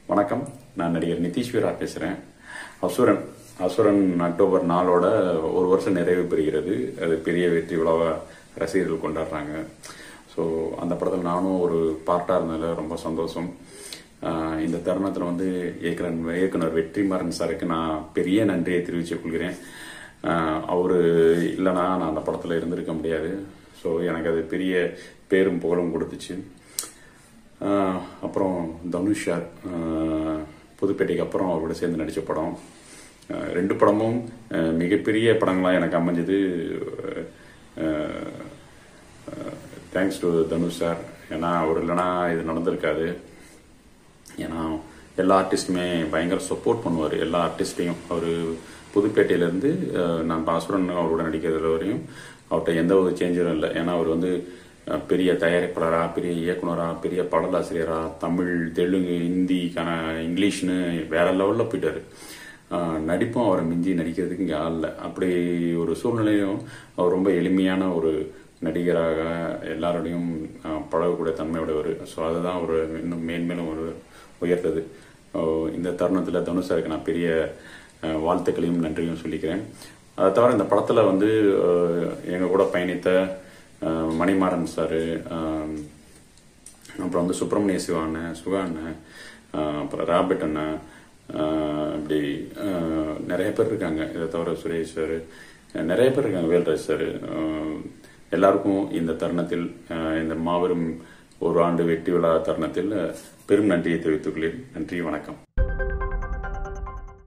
வணக்கம் நான் நடிகர் நிதிஷ்வரா பேசுகிறேன் அசுரன் அசுரன் அக்டோபர் நாளோட ஒரு வருஷம் நிறைவு பெறுகிறது அது பெரிய வெற்றி விழாவை ரசிகர்கள் கொண்டாடுறாங்க ஸோ அந்த படத்தில் நானும் ஒரு பார்ட்டாக இருந்ததில் ரொம்ப சந்தோஷம் ஆஹ் இந்த தருணத்தில் வந்து இயக்குனர் இயக்குனர் வெற்றிமாறன் சாருக்கு நான் பெரிய நன்றியை தெரிவித்துக் கொள்கிறேன் அவர் இல்லைனா நான் அந்த படத்தில் இருந்திருக்க முடியாது ஸோ எனக்கு அது பெரிய பேரும் புகழும் கொடுத்துச்சு ஆஹ் அப்புறம் தனுஷ் சார் ஆஹ் புதுப்பேட்டைக்கு அப்புறம் அவரோட சேர்ந்து நடித்த படம் ஆஹ் ரெண்டு படமும் ஆஹ் மிகப்பெரிய படங்களாக எனக்கு அமைஞ்சது தேங்க்ஸ் டு தனுஷ் சார் ஏன்னா அவர் இல்லைனா இது நடந்திருக்காது ஏன்னா எல்லா ஆர்டிஸ்ட்டுமே பயங்கர சப்போர்ட் பண்ணுவார் எல்லா ஆர்டிஸ்ட்டையும் அவர் புதுப்பேட்டையிலேருந்து நான் பாசுரன் அவரோட நடிக்கிறதுல வரையும் அவர்கிட்ட எந்த ஒரு சேஞ்சும் இல்லை ஏன்னா அவர் வந்து அஹ், பெரிய தயாரிப்பாளரா பெரிய இயக்குனரா பெரிய பாடலாசிரியரா தமிழ் தெலுங்கு ஹிந்தி கன இங்கிலீஷ்னு வேற லெவலில் போயிட்டாரு அஹ், நடிப்பும் அவரை மிஞ்சி நடிக்கிறதுக்கு இங்கே ஆள் இல்லை அப்படி ஒரு சூழ்நிலையும் அவர் ரொம்ப எளிமையான ஒரு நடிகராக எல்லாரோடையும் அஹ், பழகக்கூடிய தன்மையுடையவர் ஸோ அதுதான் ஒரு இன்னும் மேன்மேலும் ஒரு உயர்த்தது அஹ், இந்த தருணத்தில் தனுஷாருக்கு நான் பெரிய அஹ், வாழ்த்துக்களையும் நன்றியும் சொல்லிக்கிறேன் அதை தவிர இந்த படத்தில் வந்து அஹ், எங்க கூட பயணித்த அஹ், மணிமாறன் சார் அப்புறம் வந்து சுப்பிரமணிய சிவா அண்ணன் சுகா அண்ணன் அஹ், அப்புறம் ராபர்ட் அண்ணன் அஹ், இப்படி அஹ், நிறைய பேர் இருக்காங்க இதை தவிர சுரேஷ் சார் நிறைய பேர் இருக்காங்க வேல்ராஜ் சார் எல்லாருக்கும் இந்த தருணத்தில் அஹ், இந்த மாபெரும் ஒரு ஆண்டு வெற்றி விழா தருணத்தில் பெரும் நன்றியை தெரிவித்துக் கொள்கிறேன் நன்றி வணக்கம்